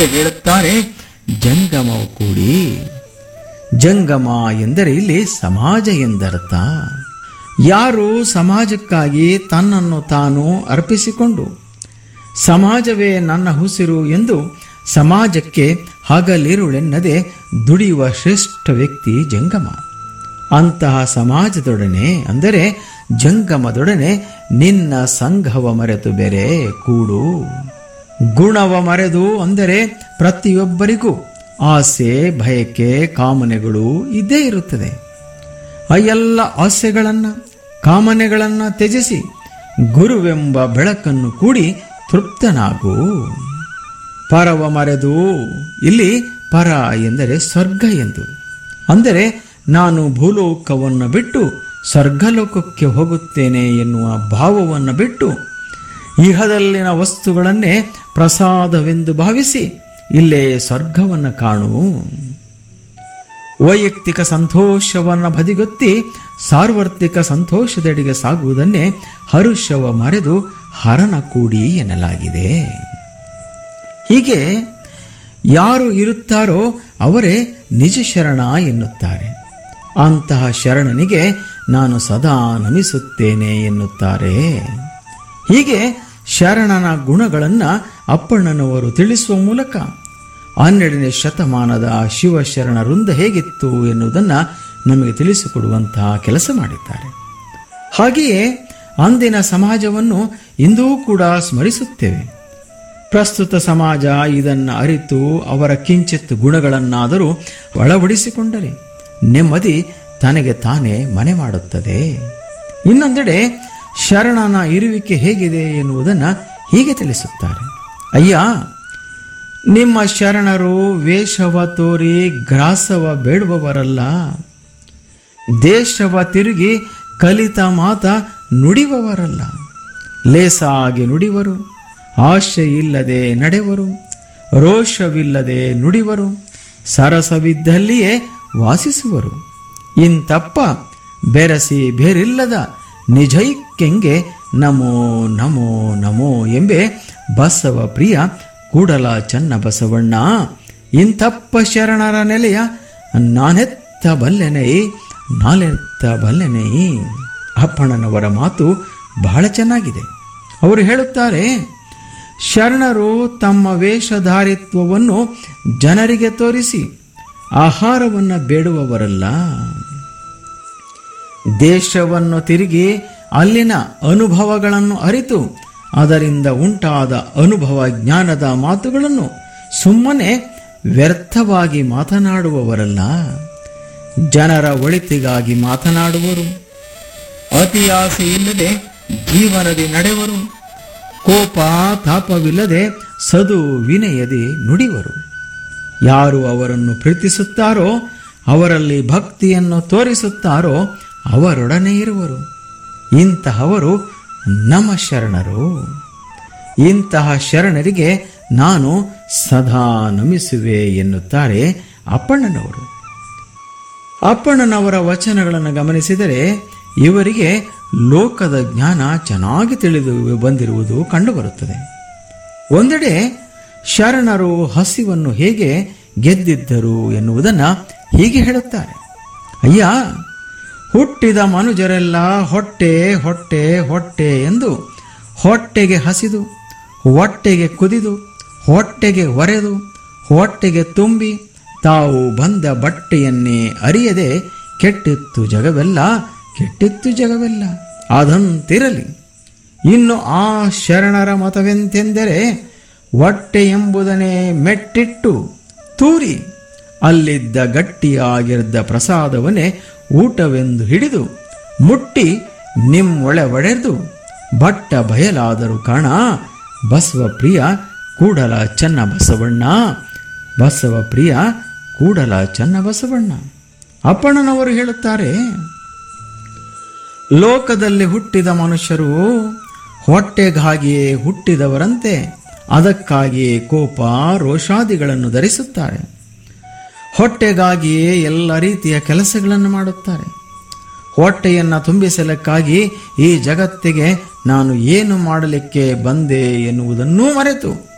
ಮುಂದೆ ಹೇಳುತ್ತಾರೆ ಜಂಗಮವು ಕೂಡಿ ಜಂಗಮ ಎಂದರೆ ಇಲ್ಲಿ ಸಮಾಜ ಎಂದರ್ಥ ಯಾರು ಸಮಾಜಕ್ಕಾಗಿ ತನ್ನನ್ನು ತಾನು ಅರ್ಪಿಸಿಕೊಂಡು ಸಮಾಜವೇ ನನ್ನ ಹುಸಿರು ಎಂದು ಸಮಾಜಕ್ಕೆ ಹಗಲಿರುಳೆನ್ನದೆ ದುಡಿಯುವ ಶ್ರೇಷ್ಠ ವ್ಯಕ್ತಿ ಜಂಗಮ ಅಂತಹ ಸಮಾಜದೊಡನೆ ಅಂದರೆ ಜಂಗಮದೊಡನೆ ನಿನ್ನ ಸಂಘವ ಮರೆತು ಬೆರೆ ಕೂಡು ಗುಣವ ಮರೆದು ಅಂದರೆ ಪ್ರತಿಯೊಬ್ಬರಿಗೂ ಆಸೆ ಬಯಕೆ ಕಾಮನೆಗಳು ಇದ್ದೇ ಇರುತ್ತದೆ ಆ ಎಲ್ಲ ಆಸೆಗಳನ್ನು ಕಾಮನೆಗಳನ್ನು ತ್ಯಜಿಸಿ ಗುರುವೆಂಬ ಬೆಳಕನ್ನು ಕೂಡಿ ತೃಪ್ತನಾಗು ಪರವ ಮರೆದು ಇಲ್ಲಿ ಪರ ಎಂದರೆ ಸ್ವರ್ಗ ಎಂದು ಅಂದರೆ ನಾನು ಭೂಲೋಕವನ್ನು ಬಿಟ್ಟು ಸ್ವರ್ಗಲೋಕಕ್ಕೆ ಹೋಗುತ್ತೇನೆ ಎನ್ನುವ ಭಾವವನ್ನು ಬಿಟ್ಟು ಇಹದಲ್ಲಿನ ವಸ್ತುಗಳನ್ನೇ ಪ್ರಸಾದವೆಂದು ಭಾವಿಸಿ ಇಲ್ಲೇ ಸ್ವರ್ಗವನ್ನು ಕಾಣು ವೈಯಕ್ತಿಕ ಸಂತೋಷವನ್ನು ಬದಿಗೊತ್ತಿ ಸಾರ್ವತ್ರಿಕ ಸಂತೋಷದೆಡೆಗೆ ಸಾಗುವುದನ್ನೇ ಹರುಷವ ಮರೆದು ಹರನ ಕೂಡಿ ಎನ್ನಲಾಗಿದೆ ಹೀಗೆ ಯಾರು ಇರುತ್ತಾರೋ ಅವರೇ ನಿಜ ಶರಣ ಎನ್ನುತ್ತಾರೆ ಅಂತಹ ಶರಣನಿಗೆ ನಾನು ಸದಾ ನಮಿಸುತ್ತೇನೆ ಎನ್ನುತ್ತಾರೆ ಹೀಗೆ ಶರಣನ ಗುಣಗಳನ್ನು ಅಪ್ಪಣ್ಣನವರು ತಿಳಿಸುವ ಮೂಲಕ ಹನ್ನೆರಡನೇ ಶತಮಾನದ ಶಿವಶರಣ ವೃಂದ ಹೇಗಿತ್ತು ಎನ್ನುವುದನ್ನು ನಮಗೆ ತಿಳಿಸಿಕೊಡುವಂತಹ ಕೆಲಸ ಮಾಡಿದ್ದಾರೆ ಹಾಗೆಯೇ ಅಂದಿನ ಸಮಾಜವನ್ನು ಇಂದೂ ಕೂಡ ಸ್ಮರಿಸುತ್ತೇವೆ ಪ್ರಸ್ತುತ ಸಮಾಜ ಇದನ್ನು ಅರಿತು ಅವರ ಕಿಂಚಿತ್ ಗುಣಗಳನ್ನಾದರೂ ಒಳಪಡಿಸಿಕೊಂಡರೆ ನೆಮ್ಮದಿ ತನಗೆ ತಾನೇ ಮನೆ ಮಾಡುತ್ತದೆ ಇನ್ನೊಂದೆಡೆ ಶರಣನ ಇರುವಿಕೆ ಹೇಗಿದೆ ಎನ್ನುವುದನ್ನು ಹೀಗೆ ತಿಳಿಸುತ್ತಾರೆ ಅಯ್ಯ ನಿಮ್ಮ ಶರಣರು ವೇಷವ ತೋರಿ ಗ್ರಾಸವ ಬೇಡುವವರಲ್ಲ ದೇಶವ ತಿರುಗಿ ಕಲಿತ ಮಾತ ನುಡಿವವರಲ್ಲ ಲೇಸಾಗಿ ನುಡಿವರು ಆಶೆ ಇಲ್ಲದೆ ನಡೆವರು ರೋಷವಿಲ್ಲದೆ ನುಡಿವರು ಸರಸವಿದ್ದಲ್ಲಿಯೇ ವಾಸಿಸುವರು ಇಂತಪ್ಪ ಬೆರಸಿ ಬೇರಿಲ್ಲದ ನಿಜೈಕ್ಯಂಗೆ ನಮೋ ನಮೋ ನಮೋ ಎಂಬೆ ಬಸವ ಪ್ರಿಯ ಕೂಡಲ ಚನ್ನ ಬಸವಣ್ಣ ಇಂತಪ್ಪ ಶರಣರ ನೆಲೆಯ ನಾನೆತ್ತ ಬಲ್ಲೆನೈ ನಾಲೆತ್ತ ಬಲ್ಲೆನೈ ಅಪ್ಪಣ್ಣನವರ ಮಾತು ಬಹಳ ಚೆನ್ನಾಗಿದೆ ಅವರು ಹೇಳುತ್ತಾರೆ ಶರಣರು ತಮ್ಮ ವೇಷಧಾರಿತ್ವವನ್ನು ಜನರಿಗೆ ತೋರಿಸಿ ಆಹಾರವನ್ನು ಬೇಡುವವರಲ್ಲ ದೇಶವನ್ನು ತಿರುಗಿ ಅಲ್ಲಿನ ಅನುಭವಗಳನ್ನು ಅರಿತು ಅದರಿಂದ ಉಂಟಾದ ಅನುಭವ ಜ್ಞಾನದ ಮಾತುಗಳನ್ನು ಸುಮ್ಮನೆ ವ್ಯರ್ಥವಾಗಿ ಮಾತನಾಡುವವರಲ್ಲ ಜನರ ಒಳಿತಿಗಾಗಿ ಮಾತನಾಡುವರು ಅತಿ ಆಸೆ ಇಲ್ಲದೆ ಜೀವನದಿ ನಡೆವರು ಕೋಪ ತಾಪವಿಲ್ಲದೆ ಸದು ವಿನಯದೆ ನುಡಿವರು ಯಾರು ಅವರನ್ನು ಪ್ರೀತಿಸುತ್ತಾರೋ ಅವರಲ್ಲಿ ಭಕ್ತಿಯನ್ನು ತೋರಿಸುತ್ತಾರೋ ಅವರೊಡನೆ ಇರುವರು ಇಂತಹವರು ನಮ್ಮ ಶರಣರು ಇಂತಹ ಶರಣರಿಗೆ ನಾನು ಸದಾ ನಮಿಸುವೆ ಎನ್ನುತ್ತಾರೆ ಅಪ್ಪಣ್ಣನವರು ಅಪ್ಪಣ್ಣನವರ ವಚನಗಳನ್ನು ಗಮನಿಸಿದರೆ ಇವರಿಗೆ ಲೋಕದ ಜ್ಞಾನ ಚೆನ್ನಾಗಿ ತಿಳಿದು ಬಂದಿರುವುದು ಕಂಡುಬರುತ್ತದೆ ಒಂದೆಡೆ ಶರಣರು ಹಸಿವನ್ನು ಹೇಗೆ ಗೆದ್ದಿದ್ದರು ಎನ್ನುವುದನ್ನು ಹೀಗೆ ಹೇಳುತ್ತಾರೆ ಅಯ್ಯ ಹುಟ್ಟಿದ ಮನುಜರೆಲ್ಲ ಹೊಟ್ಟೆ ಹೊಟ್ಟೆ ಹೊಟ್ಟೆ ಎಂದು ಹೊಟ್ಟೆಗೆ ಹಸಿದು ಹೊಟ್ಟೆಗೆ ಕುದಿದು ಹೊಟ್ಟೆಗೆ ಒರೆದು ಹೊಟ್ಟೆಗೆ ತುಂಬಿ ತಾವು ಬಂದ ಬಟ್ಟೆಯನ್ನೇ ಅರಿಯದೆ ಕೆಟ್ಟಿತ್ತು ಜಗವೆಲ್ಲ ಕೆಟ್ಟಿತ್ತು ಜಗವೆಲ್ಲ ಅದಂತಿರಲಿ ಇನ್ನು ಆ ಶರಣರ ಮತವೆಂತೆಂದರೆ ಹೊಟ್ಟೆ ಎಂಬುದನ್ನೇ ಮೆಟ್ಟಿಟ್ಟು ತೂರಿ ಅಲ್ಲಿದ್ದ ಗಟ್ಟಿಯಾಗಿದ್ದ ಪ್ರಸಾದವನ್ನೇ ಊಟವೆಂದು ಹಿಡಿದು ಮುಟ್ಟಿ ನಿಮ್ಮೊಳೆ ಒಡೆದು ಬಟ್ಟ ಬಯಲಾದರು ಕಾಣ ಬಸವ ಪ್ರಿಯ ಕೂಡಲ ಚನ್ನ ಬಸವಣ್ಣ ಬಸವ ಪ್ರಿಯ ಕೂಡಲ ಚನ್ನ ಬಸವಣ್ಣ ಅಪ್ಪಣ್ಣನವರು ಹೇಳುತ್ತಾರೆ ಲೋಕದಲ್ಲಿ ಹುಟ್ಟಿದ ಮನುಷ್ಯರು ಹೊಟ್ಟೆಗಾಗಿಯೇ ಹುಟ್ಟಿದವರಂತೆ ಅದಕ್ಕಾಗಿಯೇ ಕೋಪ ರೋಷಾದಿಗಳನ್ನು ಧರಿಸುತ್ತಾರೆ ಹೊಟ್ಟೆಗಾಗಿಯೇ ಎಲ್ಲ ರೀತಿಯ ಕೆಲಸಗಳನ್ನು ಮಾಡುತ್ತಾರೆ ಹೊಟ್ಟೆಯನ್ನು ತುಂಬಿಸಲಿಕ್ಕಾಗಿ ಈ ಜಗತ್ತಿಗೆ ನಾನು ಏನು ಮಾಡಲಿಕ್ಕೆ ಬಂದೆ ಎನ್ನುವುದನ್ನೂ ಮರೆತು